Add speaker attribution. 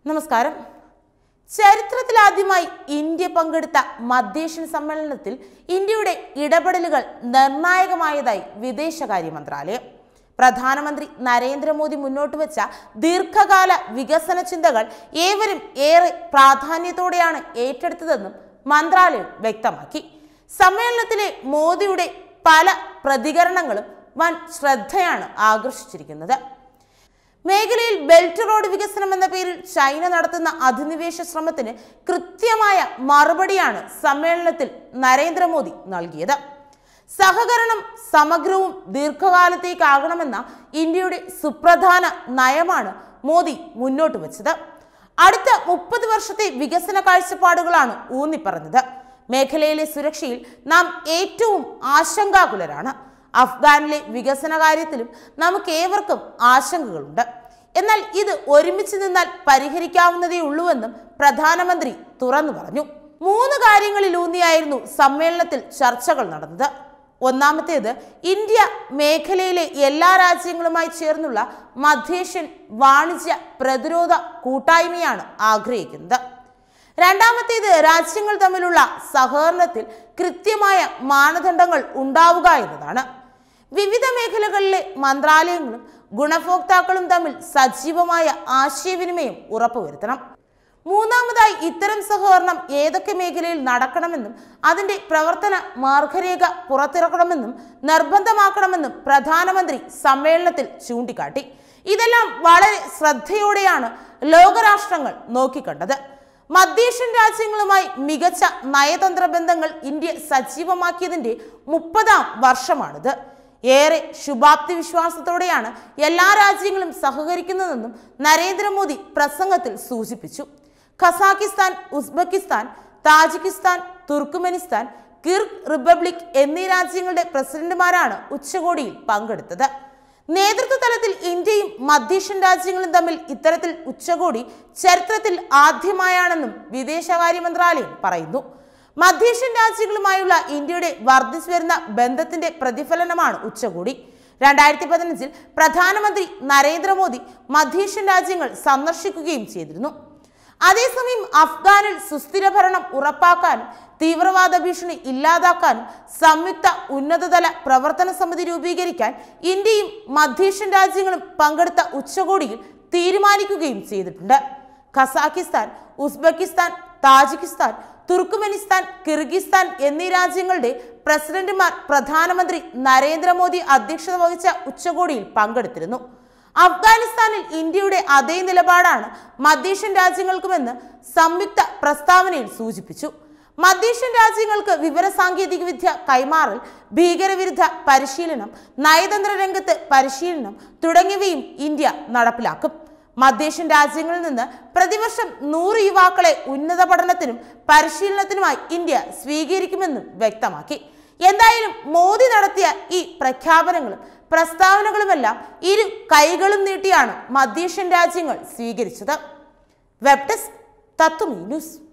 Speaker 1: നമസ്കാരം ചരിത്രത്തിലാദ്യമായി ഇന്ത്യ പങ്കെടുത്ത മധ്യേഷ്യൻ സമ്മേളനത്തിൽ ഇന്ത്യയുടെ ഇടപെടലുകൾ നിർണായകമായതായി വിദേശകാര്യ മന്ത്രാലയം പ്രധാനമന്ത്രി നരേന്ദ്രമോദി മുന്നോട്ട് വെച്ച ദീർഘകാല വികസന ചിന്തകൾ ഏവരും ഏറെ പ്രാധാന്യത്തോടെയാണ് ഏറ്റെടുത്തതെന്നും മന്ത്രാലയം വ്യക്തമാക്കി സമ്മേളനത്തിലെ മോദിയുടെ പല പ്രതികരണങ്ങളും വൻ ശ്രദ്ധയാണ് ആകർഷിച്ചിരിക്കുന്നത് മേഖലയിൽ ബെൽറ്റ് റോഡ് വികസനം എന്ന പേരിൽ ചൈന നടത്തുന്ന അധിനിവേശ ശ്രമത്തിന് കൃത്യമായ മറുപടിയാണ് സമ്മേളനത്തിൽ നരേന്ദ്രമോദി നൽകിയത് സഹകരണം സമഗ്രവും ദീർഘകാലത്തേക്കാകണമെന്ന ഇന്ത്യയുടെ സുപ്രധാന നയമാണ് മോദി മുന്നോട്ട് വെച്ചത് അടുത്ത മുപ്പത് വർഷത്തെ വികസന കാഴ്ചപ്പാടുകളാണ് ഊന്നിപ്പറഞ്ഞത് മേഖലയിലെ സുരക്ഷയിൽ നാം ഏറ്റവും ആശങ്കാകുലരാണ് അഫ്ഗാനിലെ വികസന കാര്യത്തിലും നമുക്ക് ഏവർക്കും ആശങ്കകളുണ്ട് എന്നാൽ ഇത് ഒരുമിച്ച് നിന്നാൽ പരിഹരിക്കാവുന്നതേ ഉള്ളൂവെന്നും പ്രധാനമന്ത്രി തുറന്നു പറഞ്ഞു മൂന്ന് കാര്യങ്ങളിലൂന്നിയായിരുന്നു സമ്മേളനത്തിൽ ചർച്ചകൾ നടന്നത് ഒന്നാമത്തേത് ഇന്ത്യ മേഖലയിലെ എല്ലാ രാജ്യങ്ങളുമായി ചേർന്നുള്ള മധ്യേഷ്യൻ വാണിജ്യ പ്രതിരോധ കൂട്ടായ്മയാണ് ആഗ്രഹിക്കുന്നത് രണ്ടാമത്തേത് രാജ്യങ്ങൾ തമ്മിലുള്ള സഹകരണത്തിൽ കൃത്യമായ മാനദണ്ഡങ്ങൾ ഉണ്ടാവുക എന്നതാണ് വിവിധ മേഖലകളിലെ മന്ത്രാലയങ്ങളും ഗുണഭോക്താക്കളും തമ്മിൽ സജീവമായ ആശയവിനിമയം ഉറപ്പുവരുത്തണം മൂന്നാമതായി ഇത്തരം സഹകരണം ഏതൊക്കെ മേഖലയിൽ നടക്കണമെന്നും അതിന്റെ പ്രവർത്തന മാർഗരേഖ പുറത്തിറക്കണമെന്നും നിർബന്ധമാക്കണമെന്നും പ്രധാനമന്ത്രി സമ്മേളനത്തിൽ ചൂണ്ടിക്കാട്ടി ഇതെല്ലാം വളരെ ശ്രദ്ധയോടെയാണ് ലോകരാഷ്ട്രങ്ങൾ നോക്കിക്കണ്ടത് മധ്യേഷ്യൻ രാജ്യങ്ങളുമായി മികച്ച നയതന്ത്ര ബന്ധങ്ങൾ ഇന്ത്യ സജീവമാക്കിയതിന്റെ മുപ്പതാം വർഷമാണിത് ഏറെ ശുഭാപ്തി വിശ്വാസത്തോടെയാണ് എല്ലാ രാജ്യങ്ങളും സഹകരിക്കുന്നതെന്നും നരേന്ദ്രമോദി പ്രസംഗത്തിൽ സൂചിപ്പിച്ചു Kazakhstan Uzbekistan Tajikistan Turkmenistan Kyrgyz Republic എന്നീ രാജ്യങ്ങളുടെ പ്രസിഡന്റുമാരാണ് ഉച്ചകോടിയിൽ പങ്കെടുത്തത് നേതൃത്വ തലത്തിൽ ഇന്ത്യയും മധ്യേഷ്യൻ രാജ്യങ്ങളും തമ്മിൽ ഇത്തരത്തിൽ ഉച്ചകോടി ചരിത്രത്തിൽ ആദ്യമായാണെന്നും വിദേശകാര്യ മന്ത്രാലയം പറയുന്നു മധ്യേഷ്യൻ രാജ്യങ്ങളുമായുള്ള ഇന്ത്യയുടെ വർദ്ധിച്ചു വരുന്ന ബന്ധത്തിന്റെ പ്രതിഫലനമാണ് ഉച്ചകോടി രണ്ടായിരത്തി പതിനഞ്ചിൽ പ്രധാനമന്ത്രി നരേന്ദ്രമോദി മധ്യേഷ്യൻ രാജ്യങ്ങൾ സന്ദർശിക്കുകയും ചെയ്തിരുന്നു അതേസമയം അഫ്ഗാനിൽ സുസ്ഥിര ഭരണം ഉറപ്പാക്കാനും തീവ്രവാദ ഭീഷണി ഇല്ലാതാക്കാനും സംയുക്ത ഉന്നതതല പ്രവർത്തന സമിതി രൂപീകരിക്കാൻ ഇന്ത്യയും മധ്യേഷ്യൻ രാജ്യങ്ങളും പങ്കെടുത്ത ഉച്ചകോടിയിൽ തീരുമാനിക്കുകയും ചെയ്തിട്ടുണ്ട് Kazakhstan Uzbekistan Tajikistan Turkmenistan Kyrgyzstan എന്നീ രാജ്യങ്ങളുടെ പ്രസിഡന്റുമാർ പ്രധാനമന്ത്രി നരേന്ദ്രമോദി അധ്യക്ഷത വഹിച്ച ഉച്ചകോടിയിൽ പങ്കെടുത്തിരുന്നു അഫ്ഗാനിസ്ഥാനിൽ ഇന്ത്യയുടെ അതേ നിലപാടാണ് മധ്യേഷ്യൻ രാജ്യങ്ങൾക്കുമെന്ന് സംയുക്ത പ്രസ്താവനയിൽ സൂചിപ്പിച്ചു മധ്യേഷ്യൻ രാജ്യങ്ങൾക്ക് വിവര സാങ്കേതിക വിദ്യ കൈമാറൽ ഭീകരവിരുദ്ധ പരിശീലനം നയതന്ത്ര രംഗത്ത് പരിശീലനം തുടങ്ങിയവയും ഇന്ത്യ നടപ്പിലാക്കും മധ്യേഷ്യൻ രാജ്യങ്ങളിൽ നിന്ന് പ്രതിവർഷം നൂറ് യുവാക്കളെ ഉന്നത പഠനത്തിനും പരിശീലനത്തിനുമായി ഇന്ത്യ സ്വീകരിക്കുമെന്നും വ്യക്തമാക്കി എന്തായാലും മോദി നടത്തിയ ഈ പ്രഖ്യാപനങ്ങളും പ്രസ്താവനകളുമെല്ലാം ഇരു കൈകളും നീട്ടിയാണ് മധ്യേഷ്യൻ രാജ്യങ്ങൾ സ്വീകരിച്ചത് വെബ് ഡെസ്ക് തത്വമീ ന്യൂസ്